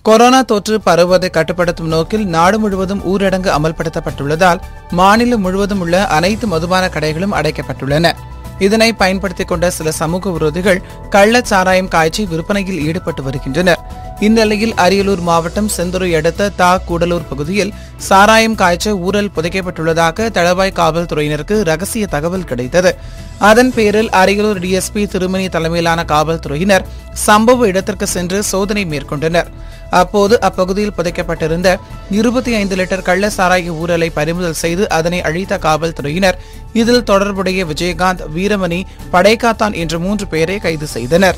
corona தொற்று பரவுவதை கட்டுப்படுத்தும் நோக்கில் நாடு முழுவதும் ஊரடங்கு அமல்படுத்தப்பட்டுள்ளதால் மாநிலம் முழுவதும் உள்ள அனைத்து மதுபான கடைகளும் அடைக்கப்பட்டுள்ளன இதனை பயன்படுத்திக் கொண்ட சில சமூக விரோதிகள் கள்ளச் சாராயம் காய்ச்சி விற்பனையில் ஈடுபட்டு வருகின்றனர் இந்நிலையில் அரியலூர் மாவட்டம் செந்துறை அடுத்த தா கூடலூர் பகுதியில் சாராயம் காய்ச்ச ஊழல் புதைக்கப்பட்டுள்ளதாக தளவாய் காவல்துறையினருக்கு ரகசிய தகவல் கிடைத்தது அதன் பேரில் அரியலூர் டிஎஸ்பி திருமணி தலைமையிலான காவல்துறையினர் சம்பவ இடத்திற்கு சென்று சோதனை மேற்கொண்டனர் அப்போது அப்பகுதியில் புதைக்கப்பட்டிருந்த இருபத்தி ஐந்து லிட்டர் கள்ள சாராய ஊழலை பறிமுதல் செய்து அதனை அழித்த காவல்துறையினர் இதில் தொடர்புடைய விஜயகாந்த் வீரமணி படைக்காத்தான் என்ற மூன்று பேரை கைது செய்தனர்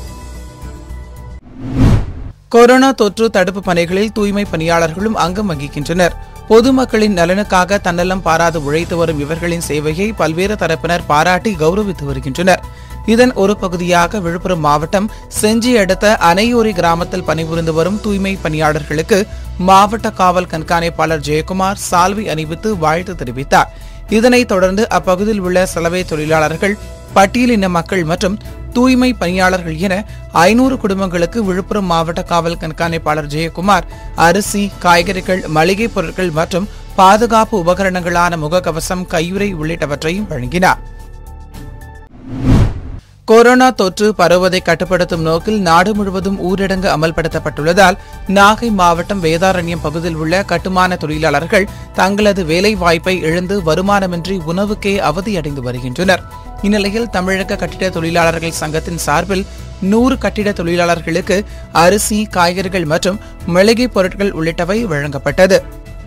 கொரோனா தொற்று தடுப்பு பணிகளில் தூய்மை பணியாளர்களும் அங்கம் வகிக்கின்றனர் பொதுமக்களின் நலனுக்காக தன்னலம் பாராது உழைத்து வரும் இவர்களின் சேவையை பல்வேறு தரப்பினர் பாராட்டி கௌரவித்து வருகின்றனர் இதன் ஒரு பகுதியாக விழுப்புரம் மாவட்டம் செஞ்சி அடுத்த அணையூரி கிராமத்தில் பணிபுரிந்து வரும் தூய்மை பணியாளர்களுக்கு மாவட்ட காவல் கண்காணிப்பாளர் ஜெயக்குமார் சால்வை அணிவித்து வாழ்த்து தெரிவித்தார் இதனைத் தொடர்ந்து அப்பகுதியில் உள்ள சலவை தொழிலாளர்கள் பட்டியலின மக்கள் மற்றும் தூய்மை பணியாளர்கள் என ஐநூறு குடும்பங்களுக்கு விழுப்புரம் மாவட்ட காவல் கண்காணிப்பாளர் ஜெயக்குமார் அரிசி காய்கறிகள் மளிகைப் பொருட்கள் மற்றும் பாதுகாப்பு உபகரணங்களான முகக்கவசம் கையுறை உள்ளிட்டவற்றையும் வழங்கினார் கொரோனா தொற்று பரவுவதை கட்டுப்படுத்தும் நோக்கில் நாடு முழுவதும் ஊரடங்கு அமல்படுத்தப்பட்டுள்ளதால் நாகை மாவட்டம் வேதாரண்யம் பகுதியில் உள்ள கட்டுமான தொழிலாளர்கள் தங்களது வேலை வாய்ப்பை இழந்து வருமானமின்றி உணவுக்கே அவதியடைந்து வருகின்றனர் இந்நிலையில் தமிழக கட்டிட தொழிலாளர்கள் சங்கத்தின் சார்பில் நூறு கட்டிட தொழிலாளர்களுக்கு அரிசி காய்கறிகள் மற்றும் மளிகைப் பொருட்கள் உள்ளிட்டவை வழங்கப்பட்டது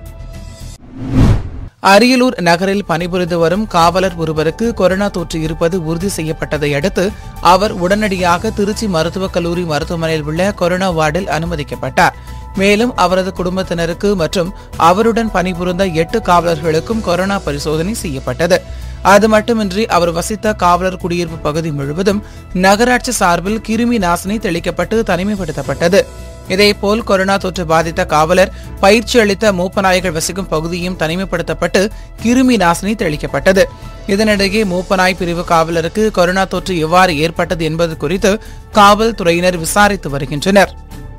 அரியலூர் நகரில் பணிபுரிந்து வரும் காவலர் ஒருவருக்கு கொரோனா தொற்று இருப்பது உறுதி செய்யப்பட்டதை அடுத்து அவர் உடனடியாக திருச்சி மருத்துவக் கல்லூரி மருத்துவமனையில் உள்ள கொரோனா வார்டில் அனுமதிக்கப்பட்டார் மேலும் அவரது குடும்பத்தினருக்கு மற்றும் அவருடன் பணிபுரிந்த எட்டு காவலர்களுக்கும் கொரோனா பரிசோதனை செய்யப்பட்டது அது மட்டுமின்றி அவர் வசித்த காவலர் குடியிருப்பு பகுதி முழுவதும் நகராட்சி சார்பில் கிருமி நாசினி தெளிக்கப்பட்டு தனிமைப்படுத்தப்பட்டது இதேபோல் கொரோனா தொற்று பாதித்த காவலர் பயிற்சி அளித்த மூப்பநாய்கள் வசிக்கும் பகுதியும் தனிமைப்படுத்தப்பட்டு கிருமி நாசினி தெளிக்கப்பட்டது இதனிடையே மூப்பநாய் பிரிவு காவலருக்கு கொரோனா தொற்று எவ்வாறு ஏற்பட்டது என்பது குறித்து காவல்துறையினர் விசாரித்து வருகின்றனர்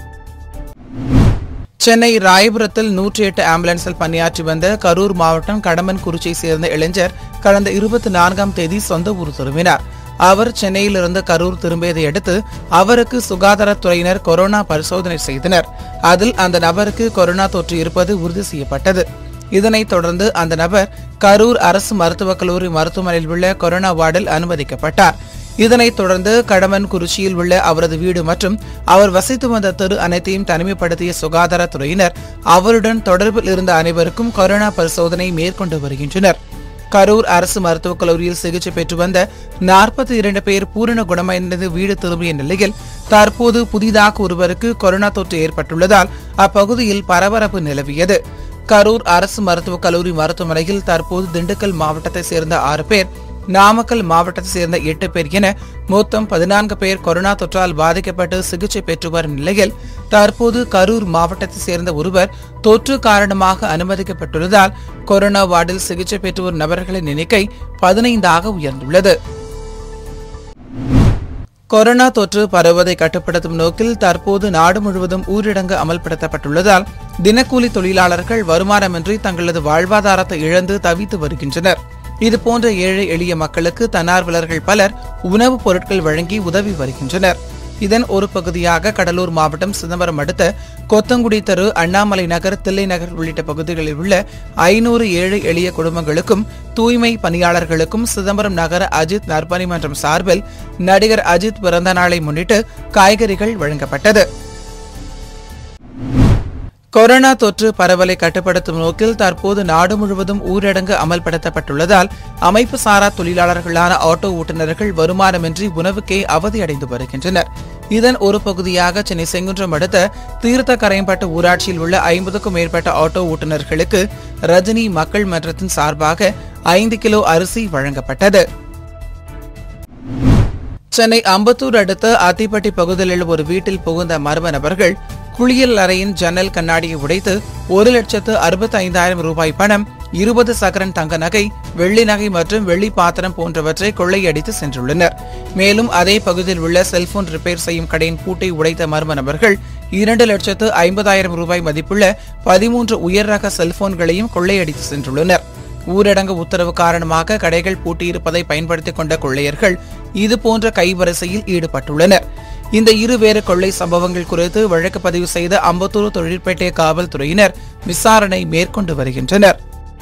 சென்னை ராயபுரத்தில் நூற்றி எட்டு ஆம்புலன்ஸில் பணியாற்றி வந்த கரூர் மாவட்டம் கடம்பன்குறிச்சியை சேர்ந்த இளைஞர் கடந்த இருபத்தி நான்காம் தேதி சொந்த ஊர் திரும்பினார் அவர் சென்னையிலிருந்து கரூர் திரும்பியதை அடுத்து அவருக்கு சுகாதாரத்துறையினர் கொரோனா பரிசோதனை செய்தனர் அதில் அந்த நபருக்கு கொரோனா தொற்று இருப்பது உறுதி செய்யப்பட்டது இதனைத் தொடர்ந்து அந்த நபர் கரூர் அரசு மருத்துவக் கல்லூரி மருத்துவமனையில் உள்ள கொரோனா வார்டில் அனுமதிக்கப்பட்டார் இதனைத் தொடர்ந்து கடமன் குறிச்சியில் உள்ள அவரது வீடு மற்றும் அவர் வசித்து வந்த தெரு அனைத்தையும் தனிமைப்படுத்திய சுகாதாரத்துறையினர் அவருடன் தொடர்பில் இருந்த அனைவருக்கும் கொரோனா பரிசோதனை மேற்கொண்டு வருகின்றனர் கரூர் அரசு மருத்துவக் கல்லூரியில் சிகிச்சை பெற்று வந்த நாற்பத்தி இரண்டு பேர் பூரண குணமடைந்து வீடு திரும்பிய நிலையில் தற்போது புதிதாக ஒருவருக்கு கொரோனா தொற்று ஏற்பட்டுள்ளதால் அப்பகுதியில் பரபரப்பு நிலவியது கரூர் அரசு மருத்துவக் கல்லூரி மருத்துவமனையில் தற்போது திண்டுக்கல் மாவட்டத்தைச் சேர்ந்த ஆறு பேர் நாமக்கல் மாவட்டத்தைச் சேர்ந்த எட்டு பேர் என மொத்தம் பதினான்கு பேர் கொரோனா தொற்றால் பாதிக்கப்பட்டு சிகிச்சை பெற்று வரும் நிலையில் தற்போது கரூர் மாவட்டத்தைச் சேர்ந்த ஒருவர் தொற்று காரணமாக அனுமதிக்கப்பட்டுள்ளதால் கொரோனா வார்டில் சிகிச்சை பெற்று வரும் நபர்களின் எண்ணிக்கை பதினைந்தாக உயர்ந்துள்ளது கொரோனா தொற்று பரவுவதை கட்டுப்படுத்தும் நோக்கில் தற்போது நாடு முழுவதும் ஊரடங்கு அமல்படுத்தப்பட்டுள்ளதால் தினக்கூலி தொழிலாளர்கள் வருமானமின்றி தங்களது வாழ்வாதாரத்தை இழந்து தவித்து வருகின்றனர் இதுபோன்ற ஏழை எளிய மக்களுக்கு தன்னார்வலர்கள் பலர் உணவுப் பொருட்கள் வழங்கி உதவி வருகின்றனர் இதன் ஒரு பகுதியாக கடலூர் மாவட்டம் சிதம்பரம் அடுத்த கொத்தங்குடி தெரு அண்ணாமலை நகர் தில்லை நகர் உள்ளிட்ட பகுதிகளில் உள்ள ஐநூறு ஏழை எளிய குடும்பங்களுக்கும் தூய்மை பணியாளர்களுக்கும் சிதம்பரம் நகர அஜித் நற்பணி மன்றம் சார்பில் நடிகர் அஜித் பிறந்த நாளை முன்னிட்டு காய்கறிகள் வழங்கப்பட்டது கொரோனா தொற்று பரவலை கட்டுப்படுத்தும் நோக்கில் தற்போது நாடு முழுவதும் ஊரடங்கு அமல்படுத்தப்பட்டுள்ளதால் அமைப்பு சாரா தொழிலாளர்களான ஆட்டோ ஓட்டுநர்கள் வருமானமின்றி உணவுக்கே அவதியடைந்து வருகின்றனர் இதன் ஒரு பகுதியாக சென்னை செங்குன்றம் அடுத்த தீர்த்த கரையம்பட்டு ஊராட்சியில் உள்ள ஐம்பதுக்கும் மேற்பட்ட ஆட்டோ ஓட்டுநர்களுக்கு ரஜினி மக்கள் மன்றத்தின் சார்பாக ஐந்து கிலோ அரிசி வழங்கப்பட்டது சென்னை அம்பத்தூர் அடுத்த அத்திப்பட்டி பகுதியில் உள்ள ஒரு வீட்டில் புகுந்த மர்ம நபர்கள் குளியல் அறையின் ஜன்னல் கண்ணாடியை உடைத்து ஒரு லட்சத்து அறுபத்தி ஐந்தாயிரம் ரூபாய் பணம் இருபது சக்கரன் தங்க நகை வெள்ளி நகை மற்றும் வெள்ளி பாத்திரம் போன்றவற்றை கொள்ளையடித்து சென்றுள்ளனர் மேலும் அதே பகுதியில் உள்ள செல்போன் ரிப்பேர் செய்யும் கடையின் பூட்டை உடைத்த மர்ம நபர்கள் இரண்டு லட்சத்து ஐம்பதாயிரம் ரூபாய் மதிப்புள்ள பதிமூன்று உயர் ரக செல்போன்களையும் கொள்ளையடித்து சென்றுள்ளனர் ஊரடங்கு உத்தரவு காரணமாக கடைகள் பூட்டியிருப்பதை பயன்படுத்திக் கொண்ட கொள்ளையர்கள் இதுபோன்ற கைவரிசையில் ஈடுபட்டுள்ளனர் இந்த இருவேறு கொள்ளை சம்பவங்கள் குறித்து வழக்கு பதிவு செய்த அம்பத்தூர் தொழிற்பேட்டை காவல்துறையினர் விசாரணை மேற்கொண்டு வருகின்றனர்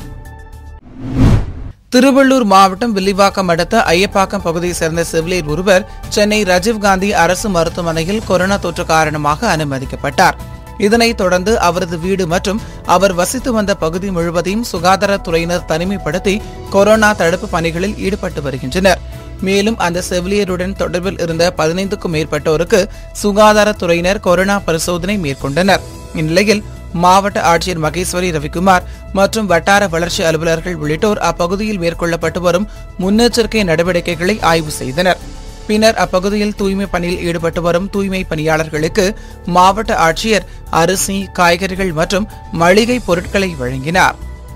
திருவள்ளூர் மாவட்டம் வில்லிவாக்கம் அடுத்த ஐயப்பாக்கம் பகுதியை சேர்ந்த செவிலியர் ஒருவர் சென்னை ராஜீவ்காந்தி அரசு மருத்துவமனையில் கொரோனா தொற்று காரணமாக அனுமதிக்கப்பட்டார் இதனைத் தொடர்ந்து அவரது வீடு மற்றும் அவர் வசித்து வந்த பகுதி முழுவதையும் சுகாதாரத்துறையினர் தனிமைப்படுத்தி கொரோனா தடுப்பு பணிகளில் ஈடுபட்டு வருகின்றனர் மேலும் அந்த செவிலியருடன் தொடர்பில் இருந்த பதினைந்துக்கும் மேற்பட்டோருக்கு சுகாதாரத்துறையினர் கொரோனா பரிசோதனை மேற்கொண்டனர் இந்நிலையில் மாவட்ட ஆட்சியர் மகேஸ்வரி ரவிக்குமார் மற்றும் வட்டார வளர்ச்சி அலுவலர்கள் உள்ளிட்டோர் அப்பகுதியில் மேற்கொள்ளப்பட்டு வரும் முன்னெச்சரிக்கை நடவடிக்கைகளை ஆய்வு செய்தனர் பின்னர் அப்பகுதியில் தூய்மை பணியில் ஈடுபட்டு வரும் தூய்மை பணியாளர்களுக்கு மாவட்ட ஆட்சியர் அரிசி காய்கறிகள் மற்றும் மளிகை பொருட்களை வழங்கினார்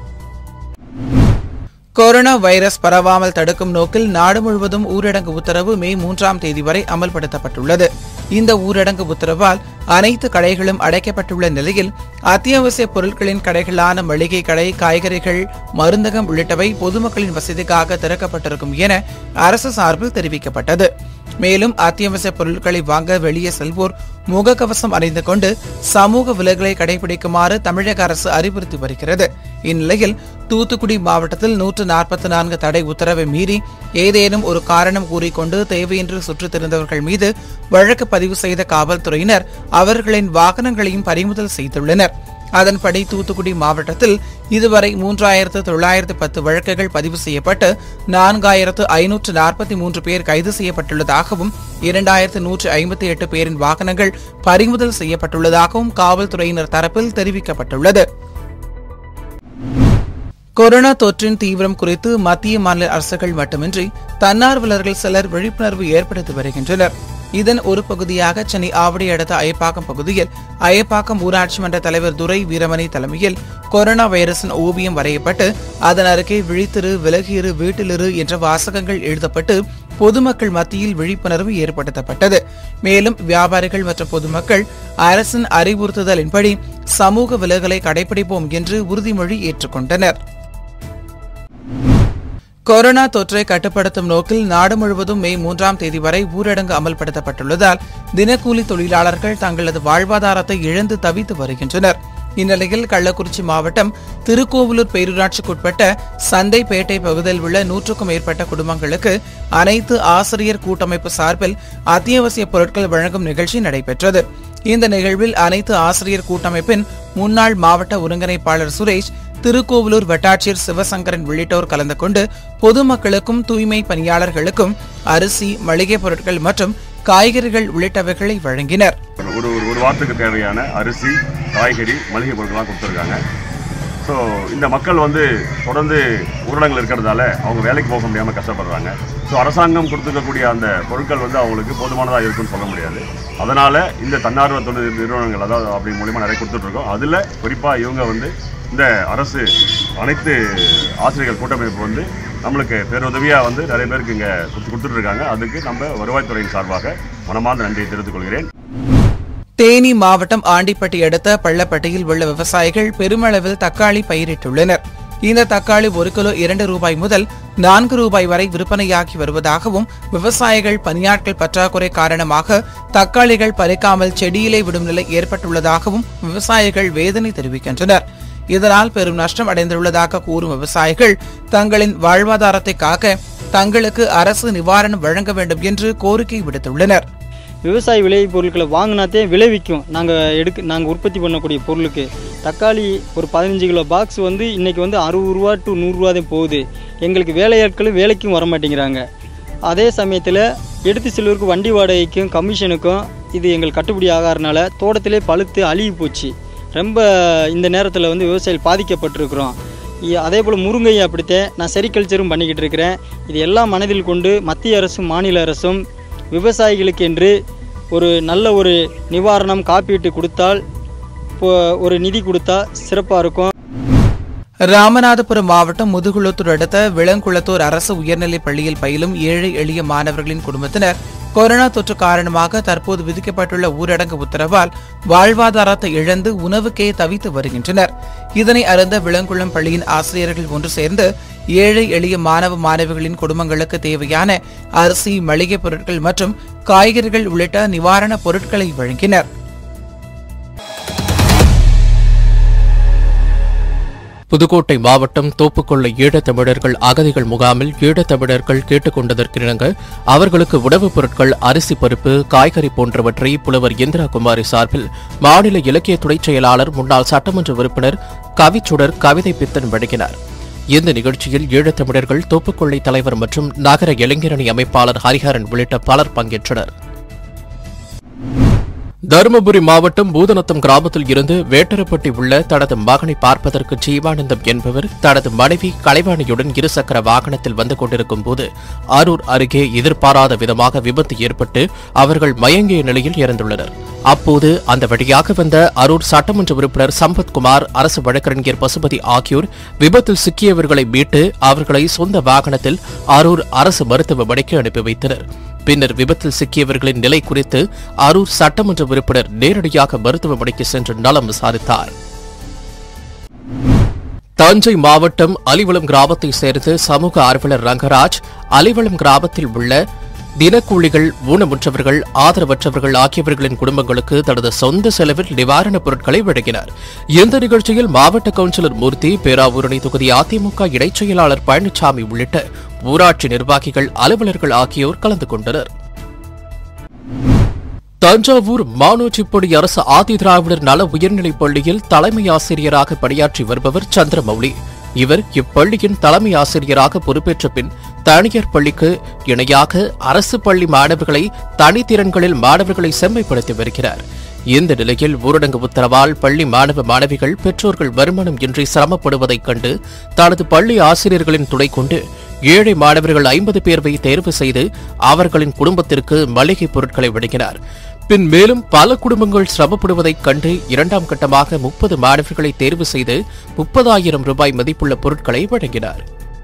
கொரோனா வைரஸ் பரவாமல் தடுக்கும் நோக்கில் நாடு முழுவதும் ஊரடங்கு உத்தரவு மே மூன்றாம் தேதி வரை அமல்படுத்தப்பட்டுள்ளது இந்த ஊரடங்கு உத்தரவால் அனைத்து கடைகளும் அடைக்கப்பட்டுள்ள நிலையில் அத்தியாவசிய பொருட்களின் கடைகளான மளிகை கடை காய்கறிகள் மருந்தகம் உள்ளிட்டவை பொதுமக்களின் வசதிக்காக திறக்கப்பட்டிருக்கும் என அரசு சார்பில் தெரிவிக்கப்பட்டது மேலும் அத்தியாவசிய பொருட்களை வாங்க வெளியே செல்வோர் முகக்கவசம் அணிந்து கொண்டு சமூக விலகலை கடைபிடிக்குமாறு தமிழக அரசு அறிவுறுத்தி வருகிறது இந்நிலையில் தூத்துக்குடி மாவட்டத்தில் நூற்று நாற்பத்தி நான்கு தடை உத்தரவை மீறி ஏதேனும் ஒரு காரணம் கூறிக்கொண்டு தேவையின்றி சுற்றித் திரிந்தவர்கள் மீது வழக்கு பதிவு செய்த காவல்துறையினர் அவர்களின் வாகனங்களையும் பறிமுதல் செய்துள்ளனர் அதன்படி தூத்துக்குடி மாவட்டத்தில் இதுவரை மூன்றாயிரத்து தொள்ளாயிரத்து பத்து வழக்குகள் பதிவு செய்யப்பட்டு நான்காயிரத்து ஐநூற்று நாற்பத்தி மூன்று பேர் கைது செய்யப்பட்டுள்ளதாகவும் இரண்டாயிரத்து நூற்று ஐம்பத்தி எட்டு பேரின் வாகனங்கள் பறிமுதல் செய்யப்பட்டுள்ளதாகவும் காவல்துறையினர் தரப்பில் தெரிவிக்கப்பட்டுள்ளது கொரோனா தொற்றின் தீவிரம் குறித்து மத்திய மாநில அரசுகள் மட்டுமின்றி தன்னார்வலர்கள் சிலர் விழிப்புணர்வு ஏற்படுத்தி வருகின்றனர் இதன் ஒரு பகுதியாக சென்னை ஆவடி அடுத்த அயப்பாக்கம் பகுதியில் அயப்பாக்கம் ஊராட்சி மன்ற தலைவர் துரை வீரமணி தலைமையில் கொரோனா வைரஸின் ஓவியம் வரையப்பட்டு அதன் அருகே விழித்திரு விலகியிரு வீட்டிலிரு என்ற வாசகங்கள் எழுதப்பட்டு பொதுமக்கள் மத்தியில் விழிப்புணர்வு ஏற்படுத்தப்பட்டது மேலும் வியாபாரிகள் மற்றும் பொதுமக்கள் அரசின் அறிவுறுத்துதலின்படி சமூக விலகலை கடைபிடிப்போம் என்று உறுதிமொழி ஏற்றுக்கொண்டனர் கொரோனா தொற்றை கட்டுப்படுத்தும் நோக்கில் நாடு முழுவதும் மே மூன்றாம் தேதி வரை ஊரடங்கு அமல்படுத்தப்பட்டுள்ளதால் தினக்கூலி தொழிலாளர்கள் தங்களது வாழ்வாதாரத்தை இழந்து தவித்து வருகின்றனர் இந்நிலையில் கள்ளக்குறிச்சி மாவட்டம் திருக்கோவிலூர் பேரூராட்சிக்குட்பட்ட சந்தைப்பேட்டை பகுதியில் உள்ள நூற்றுக்கும் மேற்பட்ட குடும்பங்களுக்கு அனைத்து ஆசிரியர் கூட்டமைப்பு சார்பில் அத்தியாவசிய பொருட்கள் வழங்கும் நிகழ்ச்சி நடைபெற்றது இந்த நிகழ்வில் அனைத்து ஆசிரியர் கூட்டமைப்பின் முன்னாள் மாவட்ட ஒருங்கிணைப்பாளர் சுரேஷ் திருக்கோவிலூர் வட்டாட்சியர் சிவசங்கரன் உள்ளிட்டோர் கலந்து கொண்டு பொதுமக்களுக்கும் தூய்மை பணியாளர்களுக்கும் அரிசி மளிகை பொருட்கள் மற்றும் காய்கறிகள் உள்ளிட்டவைகளை வழங்கினர் ஒரு ஒரு ஒரு வாரத்துக்கு தேவையான அரிசி காய்கறி மளிகை பொருட்கள்லாம் கொடுத்துருக்காங்க ஸோ இந்த மக்கள் வந்து தொடர்ந்து ஊரடங்கில் இருக்கிறதால அவங்க வேலைக்கு போக முடியாமல் கஷ்டப்படுறாங்க ஸோ அரசாங்கம் கொடுத்துருக்கக்கூடிய அந்த பொருட்கள் வந்து அவங்களுக்கு போதுமானதாக இருக்குன்னு சொல்ல முடியாது அதனால் இந்த தன்னார்வ தொழில் நிறுவனங்கள் அதாவது அப்படி மூலிமா நிறைய கொடுத்துட்ருக்கோம் அதில் குறிப்பாக இவங்க வந்து இந்த அரசு அனைத்து ஆசிரியர்கள் கூட்டமைப்பு வந்து நம்மளுக்கு பேருதவியாக வந்து நிறைய பேருக்கு இங்கே கொடுத்து கொடுத்துட்ருக்காங்க அதுக்கு நம்ம வருவாய்த்துறையின் சார்பாக மனமார்ந்த நன்றியை தெரிவித்துக் கொள்கிறேன் தேனி மாவட்டம் ஆண்டிப்பட்டி அடுத்த பள்ளப்பட்டியில் உள்ள விவசாயிகள் பெருமளவில் தக்காளி பயிரிட்டுள்ளனர் இந்த தக்காளி ஒரு கிலோ இரண்டு ரூபாய் முதல் நான்கு ரூபாய் வரை விற்பனையாகி வருவதாகவும் விவசாயிகள் பணியாட்கள் பற்றாக்குறை காரணமாக தக்காளிகள் பறிக்காமல் செடியிலே விடும் நிலை ஏற்பட்டுள்ளதாகவும் விவசாயிகள் வேதனை தெரிவிக்கின்றனர் இதனால் பெரும் நஷ்டம் அடைந்துள்ளதாக கூறும் விவசாயிகள் தங்களின் வாழ்வாதாரத்தை காக்க தங்களுக்கு அரசு நிவாரணம் வழங்க வேண்டும் என்று கோரிக்கை விடுத்துள்ளனர் விவசாய விளை பொருட்களை வாங்கினாத்தே விளைவிக்கும் நாங்கள் எடுக்க நாங்கள் உற்பத்தி பண்ணக்கூடிய பொருளுக்கு தக்காளி ஒரு பதினஞ்சு கிலோ பாக்ஸ் வந்து இன்றைக்கி வந்து அறுபது ரூபா டு நூறுரூவா தான் போகுது எங்களுக்கு வேலையாட்களும் வேலைக்கும் வர மாட்டேங்கிறாங்க அதே சமயத்தில் எடுத்து செல்வதற்கு வண்டி வாடகைக்கும் கமிஷனுக்கும் இது எங்களுக்கு கட்டுப்படி ஆகாதனால தோட்டத்திலே பழுத்து அழுகி போச்சு ரொம்ப இந்த நேரத்தில் வந்து விவசாயிகள் பாதிக்கப்பட்டிருக்கிறோம் இ- அதே போல் முருங்கை அப்படித்தான் நான் செரிகல்ச்சரும் பண்ணிக்கிட்டு இருக்கிறேன் இது எல்லாம் மனதில் கொண்டு மத்திய அரசும் மாநில அரசும் விவசாயிகளுக்கு என்று ஒரு நல்ல ஒரு நிவாரணம் காப்பீட்டு கொடுத்தால் இப்போ ஒரு நிதி கொடுத்தா சிறப்பாக இருக்கும் ராமநாதபுரம் மாவட்டம் முதுகுளத்தூர் அடுத்த விளங்குளத்தூர் அரசு உயர்நிலைப் பள்ளியில் பயிலும் ஏழை எளிய மாணவர்களின் குடும்பத்தினர் கொரோனா தொற்று காரணமாக தற்போது விதிக்கப்பட்டுள்ள ஊரடங்கு உத்தரவால் வாழ்வாதாரத்தை இழந்து உணவுக்கே தவித்து வருகின்றனர் இதனை அறிந்த விளங்குளம் பள்ளியின் ஆசிரியர்கள் ஒன்று சேர்ந்து ஏழை எளிய மாணவ மாணவிகளின் குடும்பங்களுக்கு தேவையான அரிசி மளிகை பொருட்கள் மற்றும் காய்கறிகள் உள்ளிட்ட நிவாரணப் பொருட்களை வழங்கினர் புதுக்கோட்டை மாவட்டம் தோப்புக்கொள்ள ஈழத்தமிழர்கள் அகதிகள் முகாமில் ஈழத்தமிழர்கள் கேட்டுக்கொண்டதற்கிணங்க அவர்களுக்கு உணவுப் பொருட்கள் அரிசி பருப்பு காய்கறி போன்றவற்றை புலவர் இந்திரா குமாரி சார்பில் மாநில இலக்கிய துணைச் செயலாளர் முன்னாள் சட்டமன்ற உறுப்பினர் கவிச்சுடர் கவிதை பித்தன் வழங்கினார் இந்த நிகழ்ச்சியில் ஈழத்தமிழர்கள் தோப்புக்கொள்ளை தலைவர் மற்றும் நகர இளைஞரணி அமைப்பாளர் ஹரிஹரன் உள்ளிட்ட பலர் பங்கேற்றனர் தருமபுரி மாவட்டம் பூதநத்தம் கிராமத்தில் இருந்து வேட்டரப்பட்டி உள்ள தனது மகனை பார்ப்பதற்கு ஜீவானந்தம் என்பவர் தனது மனைவி கலைவாணியுடன் இருசக்கர வாகனத்தில் வந்து கொண்டிருக்கும் போது அரூர் அருகே எதிர்பாராத விதமாக விபத்து ஏற்பட்டு அவர்கள் மயங்கிய நிலையில் இறந்துள்ளனர் அப்போது அந்த வழியாக வந்த அரூர் சட்டமன்ற உறுப்பினர் சம்பத்குமார் அரசு வழக்கறிஞர் பசுபதி ஆகியோர் விபத்தில் சிக்கியவர்களை மீட்டு அவர்களை சொந்த வாகனத்தில் அரூர் அரசு மருத்துவமனைக்கு அனுப்பி வைத்தனர் பின்னர் விபத்தில் சிக்கியவர்களின் நிலை குறித்து அரூர் சட்டமன்ற உறுப்பினர் நேரடியாக மருத்துவமனைக்கு சென்று நலம் விசாரித்தார் தஞ்சை மாவட்டம் அலிவளம் கிராமத்தை சேர்ந்த சமூக ஆர்வலர் ரங்கராஜ் அலிவளம் கிராமத்தில் உள்ள தினக்கூலிகள் ஊனமுற்றவர்கள் ஆதரவற்றவர்கள் ஆகியவர்களின் குடும்பங்களுக்கு தனது சொந்த செலவில் நிவாரணப் பொருட்களை வழங்கினார் இந்த நிகழ்ச்சியில் மாவட்ட கவுன்சிலர் மூர்த்தி பேராவூரணி தொகுதி அதிமுக இடைச் செயலாளர் பழனிசாமி உள்ளிட்ட ஊராட்சி நிர்வாகிகள் அலுவலர்கள் ஆகியோர் கலந்து கொண்டனர் தஞ்சாவூர் மானோச்சிப்பொடி அரசு ஆதி திராவிடர் நல உயர்நிலைப் பள்ளியில் தலைமை ஆசிரியராக பணியாற்றி வருபவர் சந்திரமௌலி இவர் இப்பள்ளியின் தலைமை ஆசிரியராக பொறுப்பேற்ற பின் தனியார் பள்ளிக்கு இணையாக அரசு பள்ளி மாணவர்களை தனித்திறன்களில் மாணவர்களை செம்மைப்படுத்தி வருகிறார் இந்த நிலையில் ஊரடங்கு உத்தரவால் பள்ளி மாணவ மாணவிகள் பெற்றோர்கள் வருமானம் இன்றி சிரமப்படுவதைக் கண்டு தனது பள்ளி ஆசிரியர்களின் துணை கொண்டு ஏழை மாணவர்கள் ஐம்பது பேர்வை தேர்வு செய்து அவர்களின் குடும்பத்திற்கு மளிகை பொருட்களை வழங்கினார் பின் மேலும் பல குடும்பங்கள் சிரமப்படுவதைக் கண்டு இரண்டாம் கட்டமாக முப்பது மாணவர்களை தேர்வு செய்து முப்பதாயிரம் ரூபாய் மதிப்புள்ள பொருட்களை வழங்கினார்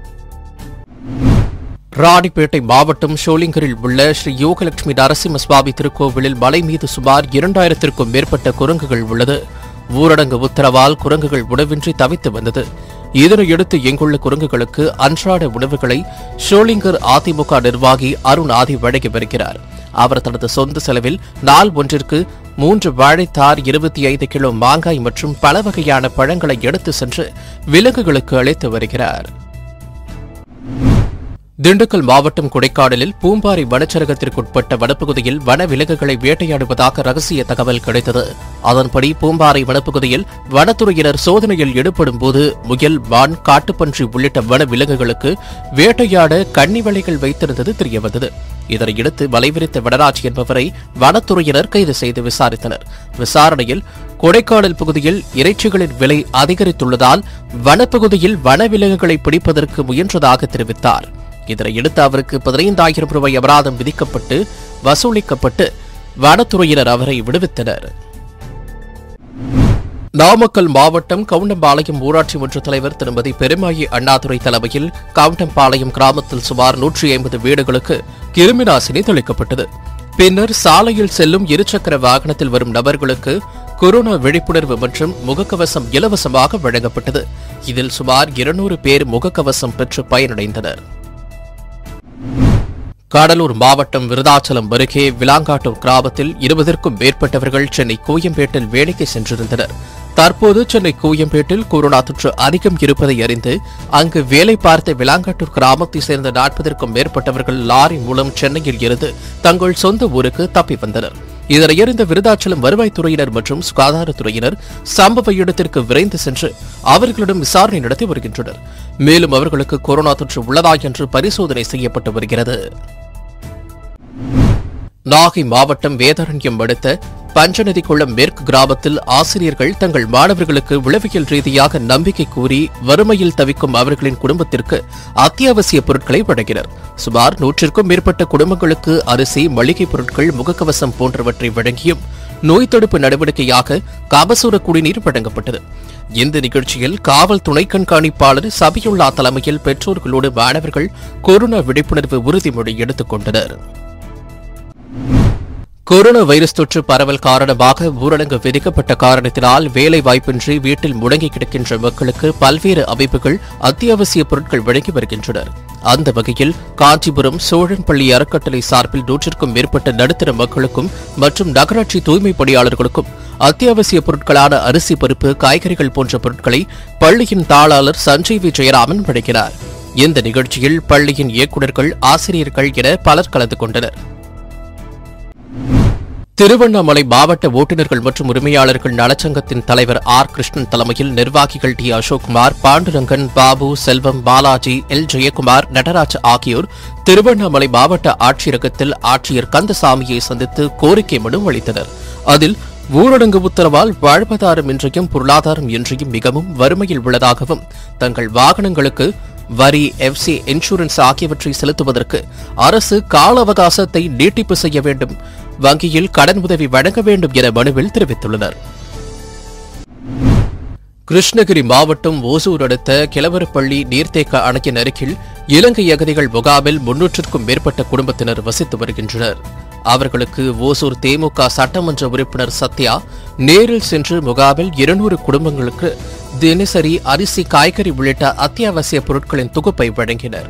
ராணிப்பேட்டை மாவட்டம் ஷோலிங்கரில் உள்ள ஸ்ரீ யோகலட்சுமி நரசிம்ம சுவாமி திருக்கோவிலில் மலை மீது சுமார் இரண்டாயிரத்திற்கும் மேற்பட்ட குரங்குகள் உள்ளது ஊரடங்கு உத்தரவால் குரங்குகள் உணவின்றி தவித்து வந்தது இதனையடுத்து இங்குள்ள குரங்குகளுக்கு அன்றாட உணவுகளை ஷோலிங்கர் அதிமுக நிர்வாகி அருண் ஆதி வழங்கி வருகிறார் அவர் தனது சொந்த செலவில் நாள் ஒன்றிற்கு மூன்று வாழைத்தார் இருபத்தி ஐந்து கிலோ மாங்காய் மற்றும் பல வகையான பழங்களை எடுத்து சென்று விலங்குகளுக்கு அளித்து வருகிறார் திண்டுக்கல் மாவட்டம் கொடைக்கானலில் பூம்பாறை வனச்சரகத்திற்குட்பட்ட வனப்பகுதியில் வன விலங்குகளை வேட்டையாடுவதாக ரகசிய தகவல் கிடைத்தது அதன்படி பூம்பாறை வனப்பகுதியில் வனத்துறையினர் சோதனையில் ஈடுபடும் போது முயல் மான் காட்டுப்பன்றி உள்ளிட்ட வன விலங்குகளுக்கு வேட்டையாட கன்னி வலைகள் வைத்திருந்தது தெரியவந்தது இதனையடுத்து வலைவிரித்த வனராஜ் என்பவரை வனத்துறையினர் கைது செய்து விசாரித்தனர் விசாரணையில் கொடைக்கானல் பகுதியில் இறைச்சிகளின் விலை அதிகரித்துள்ளதால் வனப்பகுதியில் வனவிலங்குகளை பிடிப்பதற்கு முயன்றதாக தெரிவித்தார் இதனையடுத்து அவருக்கு பதினைந்தாயிரம் ரூபாய் அபராதம் விதிக்கப்பட்டு வசூலிக்கப்பட்டு வனத்துறையினர் அவரை விடுவித்தனர் நாமக்கல் மாவட்டம் கவுண்டம்பாளையம் ஊராட்சி மன்ற தலைவர் திருமதி பெருமாயி அண்ணாதுரை தலைமையில் கவுண்டம்பாளையம் கிராமத்தில் சுமார் நூற்றி ஐம்பது வீடுகளுக்கு கிருமி நாசினி தெளிக்கப்பட்டது பின்னர் சாலையில் செல்லும் இருசக்கர வாகனத்தில் வரும் நபர்களுக்கு கொரோனா விழிப்புணர்வு மற்றும் முகக்கவசம் இலவசமாக வழங்கப்பட்டது இதில் சுமார் இருநூறு பேர் முகக்கவசம் பெற்று பயனடைந்தனர் கடலூர் மாவட்டம் விருதாச்சலம் அருகே விலாங்காட்டூர் கிராமத்தில் இருபதற்கும் மேற்பட்டவர்கள் சென்னை கோயம்பேட்டில் வேலைக்கு சென்றிருந்தனர் தற்போது சென்னை கோயம்பேட்டில் கொரோனா தொற்று அதிகம் இருப்பதை அறிந்து அங்கு வேலை பார்த்த விலாங்காட்டூர் கிராமத்தைச் சேர்ந்த நாற்பதற்கும் மேற்பட்டவர்கள் லாரி மூலம் சென்னையில் இருந்து தங்கள் சொந்த ஊருக்கு தப்பி வந்தனர் இதனையறிந்த விருதாச்சலம் வருவாய்த்துறையினர் மற்றும் சுகாதாரத்துறையினர் சம்பவ இடத்திற்கு விரைந்து சென்று அவர்களிடம் விசாரணை நடத்தி வருகின்றனர் மேலும் அவர்களுக்கு கொரோனா தொற்று உள்ளதா என்று பரிசோதனை செய்யப்பட்டு வருகிறது நாகை மாவட்டம் வேதாரண்யம் அடுத்த பஞ்சநதி குளம் மேற்கு கிராமத்தில் ஆசிரியர்கள் தங்கள் மாணவர்களுக்கு உளவியல் ரீதியாக நம்பிக்கை கூறி வறுமையில் தவிக்கும் அவர்களின் குடும்பத்திற்கு அத்தியாவசிய பொருட்களை வழங்கினர் சுமார் நூற்றிற்கும் மேற்பட்ட குடும்பங்களுக்கு அரிசி மளிகை பொருட்கள் முகக்கவசம் போன்றவற்றை வழங்கியும் நோய் தடுப்பு நடவடிக்கையாக கபசுர குடிநீர் வழங்கப்பட்டது இந்த நிகழ்ச்சியில் காவல் துணை கண்காணிப்பாளர் சபியுல்லா தலைமையில் பெற்றோர்களோடு மாணவர்கள் கொரோனா விழிப்புணர்வு உறுதிமொழி எடுத்துக் கொண்டனர் கொரோனா வைரஸ் தொற்று பரவல் காரணமாக ஊரடங்கு விதிக்கப்பட்ட காரணத்தினால் வேலை வாய்ப்பின்றி வீட்டில் முடங்கி கிடக்கின்ற மக்களுக்கு பல்வேறு அமைப்புகள் அத்தியாவசிய பொருட்கள் வழங்கி வருகின்றனர் அந்த வகையில் காஞ்சிபுரம் சோழன்பள்ளி அறக்கட்டளை சார்பில் நூற்றிற்கும் மேற்பட்ட நடுத்தர மக்களுக்கும் மற்றும் நகராட்சி தூய்மை பணியாளர்களுக்கும் அத்தியாவசிய பொருட்களான அரிசி பருப்பு காய்கறிகள் போன்ற பொருட்களை பள்ளியின் தாளாளர் சஞ்சய் வி ஜெயராமன் வழங்கினார் இந்த நிகழ்ச்சியில் பள்ளியின் இயக்குநர்கள் ஆசிரியர்கள் என பலர் கலந்து கொண்டனர் திருவண்ணாமலை மாவட்ட ஓட்டுநர்கள் மற்றும் உரிமையாளர்கள் நலச்சங்கத்தின் தலைவர் ஆர் கிருஷ்ணன் தலைமையில் நிர்வாகிகள் டி அசோக்குமார் பாண்டுரங்கன் பாபு செல்வம் பாலாஜி எல் ஜெயக்குமார் நடராஜ் ஆகியோர் திருவண்ணாமலை மாவட்ட ஆட்சியரகத்தில் ஆட்சியர் கந்தசாமியை சந்தித்து கோரிக்கை மனு அளித்தனர் அதில் ஊரடங்கு உத்தரவால் வாழ்வாதாரம் இன்றையும் பொருளாதாரம் இன்றையும் மிகவும் வறுமையில் உள்ளதாகவும் தங்கள் வாகனங்களுக்கு வரி எஃப்சி இன்சூரன்ஸ் ஆகியவற்றை செலுத்துவதற்கு அரசு கால அவகாசத்தை நீட்டிப்பு செய்ய வேண்டும் வங்கியில் கடன் உதவி வழங்க வேண்டும் என மனுவில் தெரிவித்துள்ளனர் கிருஷ்ணகிரி மாவட்டம் ஓசூர் அடுத்த கிழவரப்பள்ளி நீர்த்தேக்க அணையின் அருகில் இலங்கை அகதிகள் முகாமில் முன்னூற்றுக்கும் மேற்பட்ட குடும்பத்தினர் வசித்து வருகின்றனர் அவர்களுக்கு ஓசூர் தேமுக சட்டமன்ற உறுப்பினர் சத்யா நேரில் சென்று முகாமில் இருநூறு குடும்பங்களுக்கு தினசரி அரிசி காய்கறி உள்ளிட்ட அத்தியாவசிய பொருட்களின் தொகுப்பை வழங்கினர்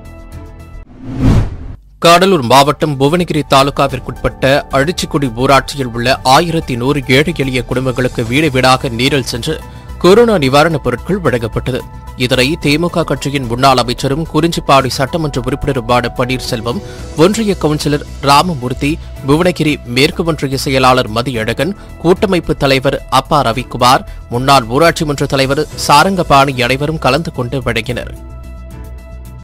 கடலூர் மாவட்டம் புவனகிரி தாலுகாவிற்குட்பட்ட அழிச்சிக்குடி ஊராட்சியில் உள்ள ஆயிரத்தி நூறு ஏழை எளிய குடும்பங்களுக்கு வீடு வீடாக நீரில் சென்று கொரோனா நிவாரணப் பொருட்கள் வழங்கப்பட்டது இதனை திமுக கட்சியின் முன்னாள் அமைச்சரும் குறிஞ்சிப்பாடி சட்டமன்ற உறுப்பினருமான பன்னீர்செல்வம் ஒன்றிய கவுன்சிலர் ராமமூர்த்தி புவனகிரி மேற்கு ஒன்றிய செயலாளர் மதியழகன் கூட்டமைப்பு தலைவர் அப்பா ரவிக்குமார் முன்னாள் ஊராட்சி மன்ற தலைவர் சாரங்கபாணி அனைவரும் கலந்து கொண்டு வழங்கினர்